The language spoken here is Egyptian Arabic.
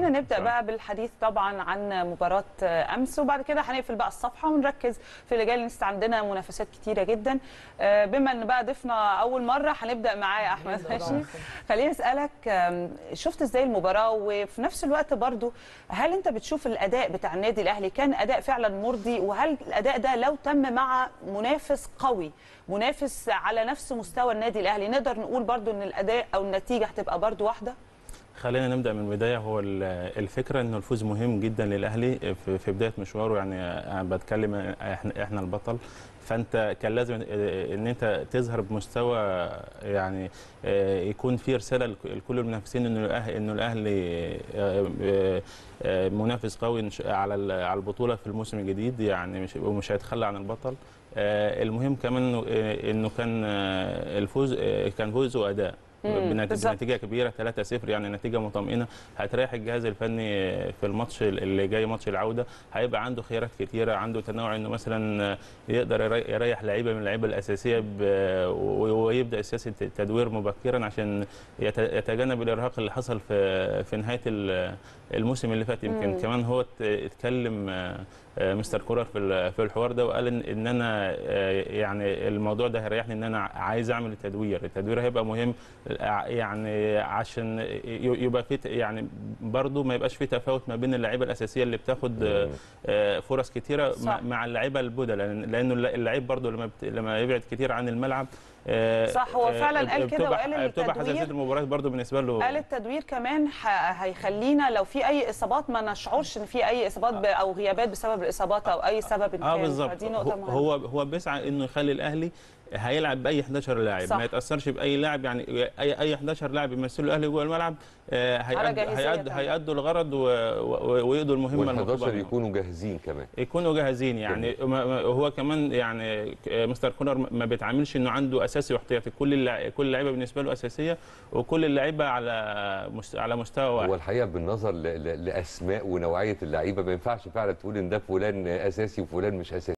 خلينا نبدا صح. بقى بالحديث طبعا عن مباراه امس وبعد كده هنقفل بقى الصفحه ونركز في اللي جاي لأن لسه عندنا منافسات كتيره جدا آه، بما ان بقى ضيفنا اول مره هنبدا معاه يا احمد ماشي خليني اسالك آم، شفت ازاي المباراه وفي نفس الوقت برضو هل انت بتشوف الاداء بتاع النادي الاهلي كان اداء فعلا مرضي وهل الاداء ده لو تم مع منافس قوي منافس على نفس مستوى النادي الاهلي نقدر نقول برضو ان الاداء او النتيجه هتبقى برضو واحده خلينا نبدا من البدايه هو ال- الفكره انه الفوز مهم جدا للاهلي في في بدايه مشواره يعني انا بتكلم احنا احنا البطل فانت كان لازم ان انت تظهر بمستوى يعني يكون في رساله لك- لكل المنافسين انه الأه- انه الاهلي منافس قوي إن شاء- على ال- على البطوله في الموسم الجديد يعني مش ومش هيتخلى عن البطل المهم كمان إنه- انه كان الفوز كان فوز واداء مم، بنت- بالظبط. بنتيجه كبيره 3-0 يعني نتيجه مطمئنه هتريح الجهاز الفني في الماتش اللي جاي ماتش العوده هيبقى عنده خيارات كتيره عنده تنوع انه مثلا يقدر يري- يريح لعيبه من اللعيبه الاساسيه ب- و- ويبدا سياسه التدوير مبكرا عشان يت- يتجنب الارهاق اللي حصل في في نهايه ال- الموسم اللي فات يمكن مم. كمان هو ات- اتكلم آه، آه، مستر كولر في ال- في الحوار ده وقال ان ان انا آه، يعني الموضوع ده هيريحني ان انا عايز اعمل التدوير التدوير هيبقى مهم يعني عشان ي- يبقى في ت- يعني برضو ما يبقاش في تفاوت ما بين اللعيبه الاساسيه اللي بتاخد آه، آه، فرص كتيره صح. مع- مع اللعيبه البدلاء لأن- لانه اللعيب برضو لما بت- لما يبعد كتير عن الملعب آه، صح، هو آه، فعلاً قال كده بتبقى- وقال بتبقى التدوير- حساسيه المباريات برضو بالنسبه له قال التدوير كمان ح- هيخلينا لو في اي اصابات ما نشعرش ان في اي اصابات ب- او غيابات بسبب الاصابات او اي سبب إن اه كان. بالظبط فدي نقطه هو مهمه هو هو بيسعى انه يخلي الاهلي هيلعب باي 11 لاعب صح. ما يتاثرش باي لاعب يعني اي اي 11 لاعب يمثلوا الاهلي جوه الملعب آه، هيأد- جاهزية هيأد- تمام. هيأدوا الغرض و- و- ويقضوا المهمه المطلوبه وال11 منهم. يكونوا جاهزين كمان يكونوا جاهزين يعني ما- ما- هو كمان يعني آه، مستر كولر ما بيتعاملش انه عنده اساسي واحتياطي كل اللع- كل اللعيبه بالنسبه له اساسيه وكل اللعيبه على مست- على مستوى واحد هو الحقيقه بالنظر ل- ل- لاسماء ونوعيه اللعيبه ما ينفعش فعلا تقول ان ده فلان اساسي وفلان مش اساسي